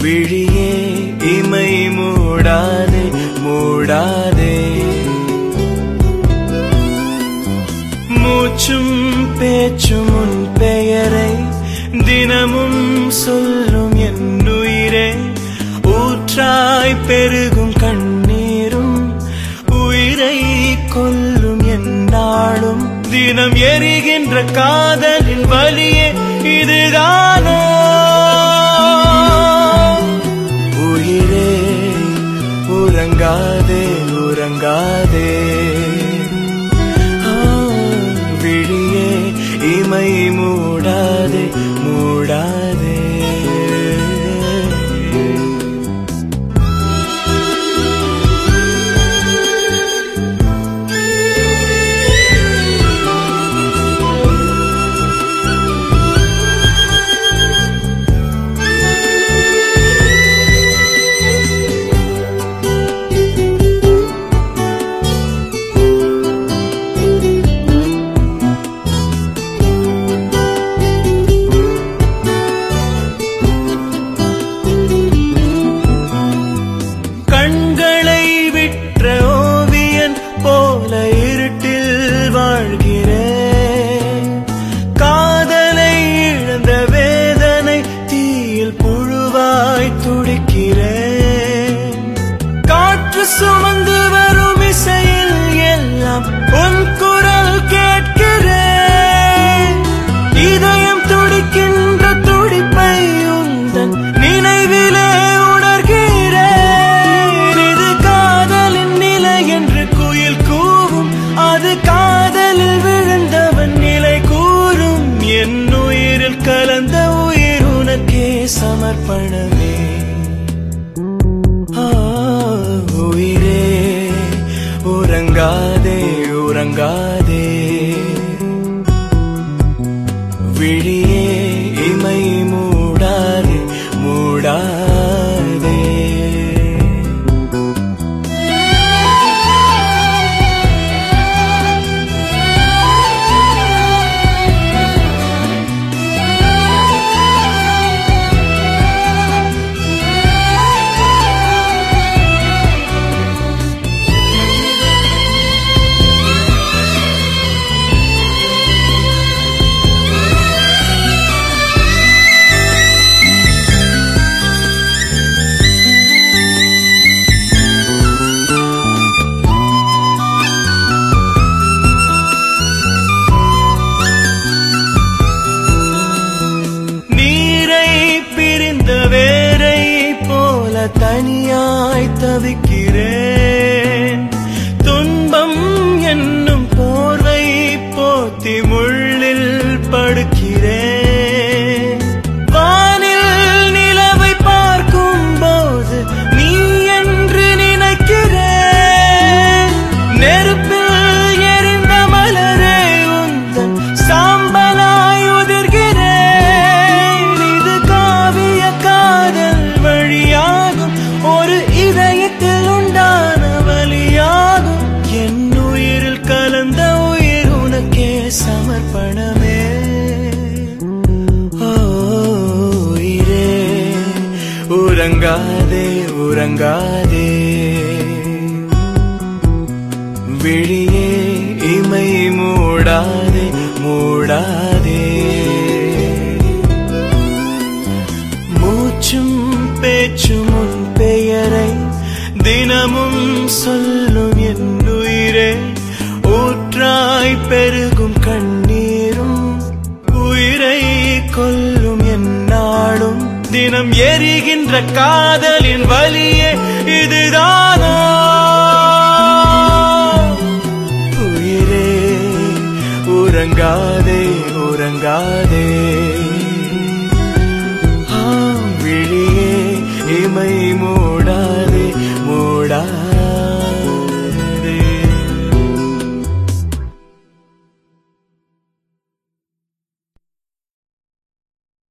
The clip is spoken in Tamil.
விழியே இமை மூடாதே மூடாதே மூச்சும் பேச்சும் உன் பெயரை தினமும் சொல்லும் என் உயிரே ஊற்றாய் பெருகும் கண்ணீரும் உயிரை கொல்லும் என் நாளும் தினம் எரிகின்ற காதலின் வலியே இதுதானோ உயிரே உறங்காதே உறங்காதே ஆ, விழியே இமை மூடாதே மூடாதே கண்களை விற்ற ஓவியன் போல இருட்டில் வாழ்கிறேன் காதலை இழந்த வேதனை தீயில் புழுவாய் துடிக்கிறேன் காற்று சுமந்து வரும் இசையில் எல்லாம் உன் குரல் கேட்கிறேன் இதயம் துடிக்கின்ற துடிப்பை உந்தன் நினைவிலே உணர்கிறேன் இது காதலின் நிலை என்று குயில் கூவும் அது காதலில் விழுந்தவன் நிலை கூறும் என் உயிரில் கலந்த உயிர் உனக்கே சமர்ப்பணமே ஆ, உயிரே உறங்காதே உறங்காதே விழியே இமை மூடாதே மூடாதே நீரை பிரிந்த வேரை போல தனியாய் தவிக்கிறேன் துன்பம் என்னும் போர்வை போத்தி முள்ளில் படுக்கிறேன் வானில் நிலவை பார்க்கும் போது நீ என்று நினைக்கிறேன் நெருப்பில் எரிந்த மலரே உந்தன் சாம்பலாய் உதிர்கிறேன் இது காவிய காதல் வழியாகும் ஒரு இதயத்தில் உண்டான வழியாகும் என் உயிரில் கலந்த உயிர் உனக்கே சமர்ப்பணமே ஓ, உயிரே உறங்காதே உறங்காதே விழியே இமை மூடாதே மூடாதே மூச்சும் பேச்சும் உன் பெயரை தினமும் சொல்லும் என் உயிரே ஊற்றாய் பெருகும் கண்ணீரும் உயிரை கொல்லும் என் நாளும் தினம் எரிகின்ற காதலின் வலியே இதுதானோ உயிரே உறங்காதே உறங்காதே